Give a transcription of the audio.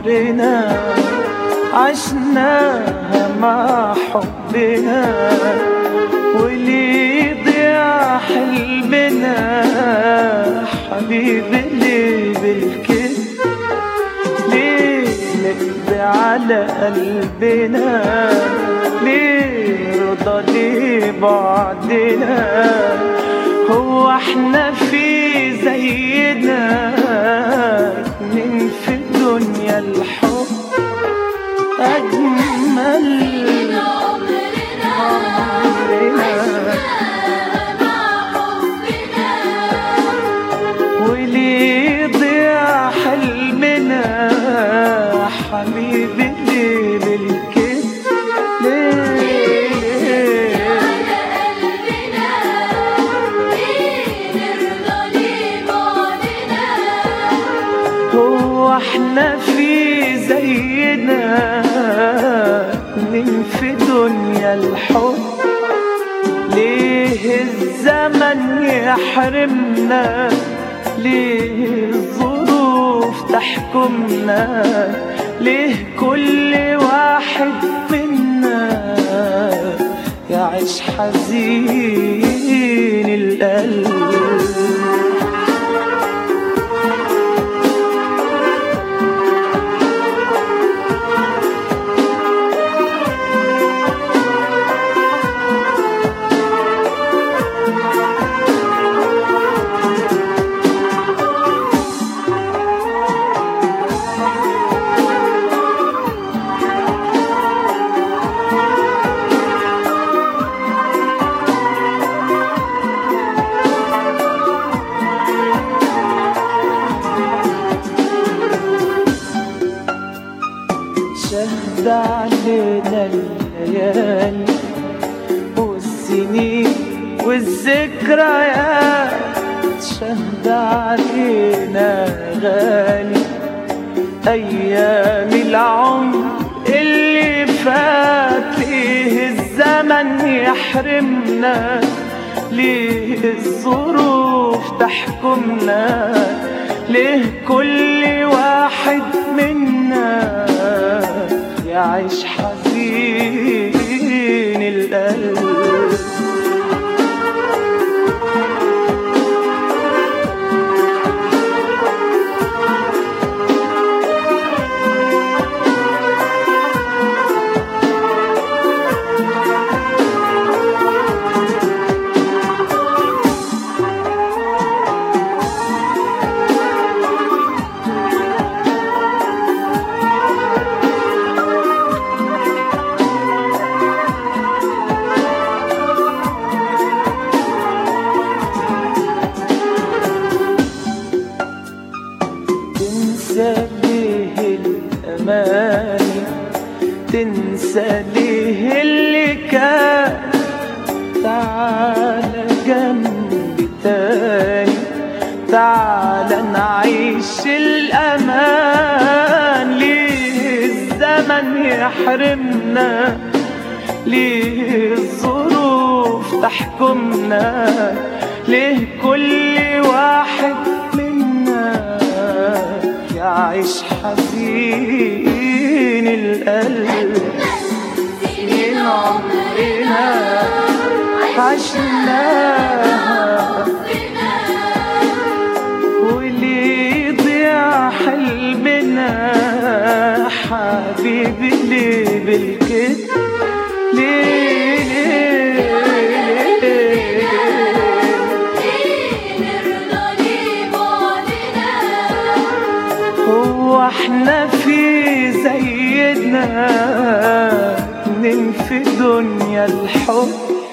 عمرنا عشناها مع حبنا وليه ضيع حلمنا حبيبي ليه بالكذب ليه نقضي على قلبنا ليه رضا ليه بعدنا هو احنا في زينا اتنين في دنيا الحب أجمل عمرنا عمرنا مع حبنا وليه ضيع حلمنا حبيبي ليه بالكذب ليه على قلبنا ليه نرضى ليه بعدنا هو احنا في زينا اتنين في دنيا الحب ليه الزمن يحرمنا ليه الظروف تحكمنا ليه كل واحد منا يعيش حزين القلب شهد علينا الليالي والسنين والذكريات شهد علينا غالي أيام العمر اللي فات ليه الزمن يحرمنا ليه الظروف تحكمنا ليه كل واحد منا يعيش حزين القلب تنسى ليه الأماني تنسى ليه اللي كان تعال جنبي تاني تعال نعيش الأمان ليه الزمن يحرمنا ليه الظروف تحكمنا ليه كل واحد منا يعيش حزين القلب سنين عمرنا عشناها حبنا وليه ضيع حلمنا حبيبي ليه بالكذب ليه ليه ليه ليه نرضى ليه بعدنا هو احنا في زينا اتنين في دنيا الحب